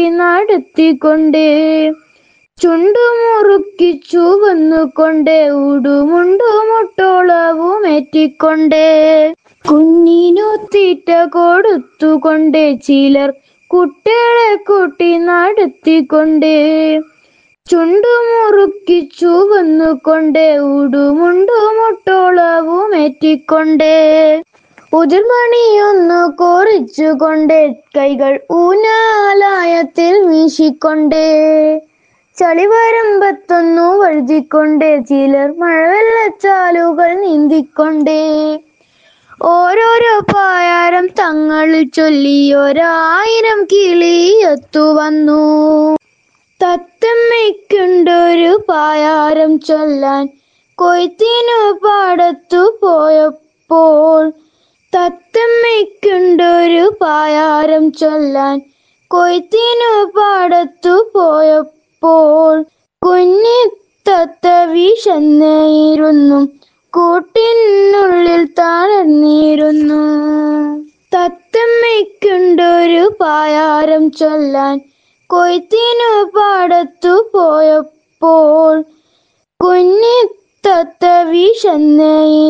കൂട്ടി നടത്തിക്കൊണ്ട് ചുണ്ടുമുറുക്കി ചുവന്നുകൊണ്ട് ഉടുമുണ്ടുമുട്ടോളവുമേറ്റിക്കൊണ്ട് കുഞ്ഞിനു തീറ്റ കൊടുത്തുകൊണ്ട് ചിലർ കുട്ടികളെ കൂട്ടി നടത്തിക്കൊണ്ട് ചുണ്ടുമുറുക്കി ചുവന്നുകൊണ്ട് ഉടുമുണ്ടുമുട്ടോളവുമേറ്റിക്കൊണ്ട് ഉതിർമണിയൊന്നു കോറിച്ചുകൊണ്ട് കൈകൾ ഊനാലായത്തിൽ വീശിക്കൊണ്ട് ചളിവരമ്പത്തൊന്നു വഴുതിക്കൊണ്ട് ചിലർ മഴവെള്ളച്ചാലുകൾ നീന്തിക്കൊണ്ട് ഓരോരോ പായാരം തങ്ങളിൽ ചൊല്ലി ഒരായിരം കിളിയൊത്തു വന്നു തത്തമ്മയ്ക്കുണ്ടൊരു പായാരം ചൊല്ലാൻ കൊയ്ത്തിനു പാടത്തു പോയപ്പോൾ തത്തമ്മയ്ക്കുണ്ടൊരു പായാരം ചൊല്ലാൻ കൊയ്ത്തിനു പാടത്തു പോയപ്പോൾ കുഞ്ഞി തത്ത വിശന്നേയിരുന്നു കൂട്ടിനുള്ളിൽ തളർന്നിരുന്നു തത്തമ്മയ്ക്കുണ്ടൊരു പായാരം ചൊല്ലാൻ കൊയ്ത്തിനു പാടത്തു പോയപ്പോൾ കുഞ്ഞി തത്ത വിശന്നേ